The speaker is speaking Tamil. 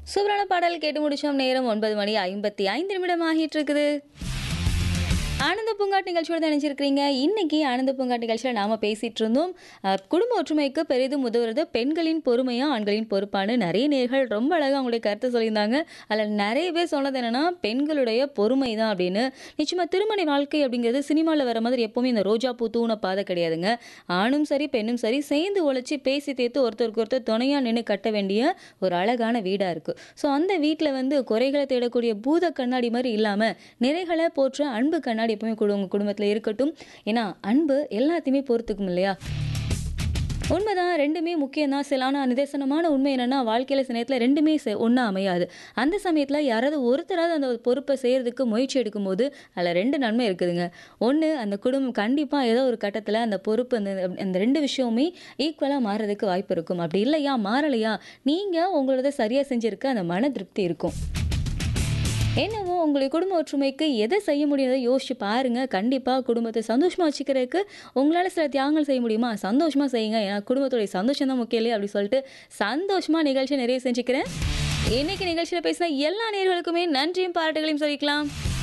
சூப்பரான பாடல் கேட்டு முடிச்சோம் நேரம் ஒன்பது மணி ஐம்பத்தி ஐந்து நிமிடம் ஆகிட்டு இருக்குது ஆனந்த பூங்காட் நிகழ்ச்சியோட தான் நினைச்சிருக்கிறீங்க இன்னைக்கு ஆனந்த பூங்காட் நிகழ்ச்சியில் நாம பேசிட்டு இருந்தோம் அஹ், குடும்ப ஒற்றுமைக்கு பெரிதும் உதவுறது பெண்களின் பொறுமையா ஆண்களின் பொறுப்பான்னு நிறைய நேர்கள் ரொம்ப அழகாக அவங்களுடைய கருத்தை சொல்லியிருந்தாங்க அதில் நிறைய பேர் சொன்னது என்னன்னா பெண்களுடைய பொறுமை தான் அப்படின்னு நிச்சயமா திருமண வாழ்க்கை அப்படிங்கிறது சினிமாவில் வர மாதிரி எப்பவுமே இந்த ரோஜா பூ தூண பாதை கிடையாதுங்க ஆணும் சரி பெண்ணும் சரி சேர்ந்து உழைச்சி பேசி தேர்த்து ஒருத்தருக்கு ஒருத்தர் துணையாக நின்று கட்ட வேண்டிய ஒரு அழகான வீடாக இருக்குது ஸோ அந்த வீட்டில் வந்து குறைகளை தேடக்கூடிய பூத கண்ணாடி மாதிரி இல்லாமல் நிறைகளை போற்ற அன்பு கண்ணாடி எப்பவுமே குடு உங்கள் குடும்பத்தில் இருக்கட்டும் ஏன்னா அன்பு எல்லாத்தையுமே பொறுத்துக்கும் இல்லையா உண்மைதான் ரெண்டுமே முக்கியம் தான் சில ஆனால் நிதர்சனமான உண்மை என்னன்னா வாழ்க்கையில் சில நேரத்தில் ரெண்டுமே ஒன்றா அமையாது அந்த சமயத்தில் யாராவது ஒருத்தராவது அந்த பொறுப்பை செய்கிறதுக்கு முயற்சி எடுக்கும்போது அதில் ரெண்டு நன்மை இருக்குதுங்க ஒன்று அந்த குடும்பம் கண்டிப்பாக ஏதோ ஒரு கட்டத்தில் அந்த பொறுப்பு அந்த அந்த ரெண்டு விஷயமுமே ஈக்குவலாக மாறுறதுக்கு வாய்ப்பு இருக்கும் அப்படி இல்லையா மாறலையா நீங்கள் உங்களோட சரியாக செஞ்சுருக்க அந்த மன திருப்தி இருக்கும் என்னவோ உங்களுடைய குடும்ப ஒற்றுமைக்கு எதை செய்ய முடியாதோ யோசிச்சு பாருங்க கண்டிப்பாக குடும்பத்தை சந்தோஷமாக வச்சுக்கிறதுக்கு உங்களால் சில தியாகங்கள் செய்ய முடியுமா சந்தோஷமாக செய்யுங்க ஏன்னா குடும்பத்துடைய சந்தோஷம் தான் முக்கியம் இல்லையா அப்படி சொல்லிட்டு சந்தோஷமாக நிகழ்ச்சியை நிறைய செஞ்சுக்கிறேன் இன்னைக்கு நிகழ்ச்சியில் பேசின எல்லா நேர்களுக்குமே நன்றியும் பாராட்டுகளையும் சொல்லிக்கலாம்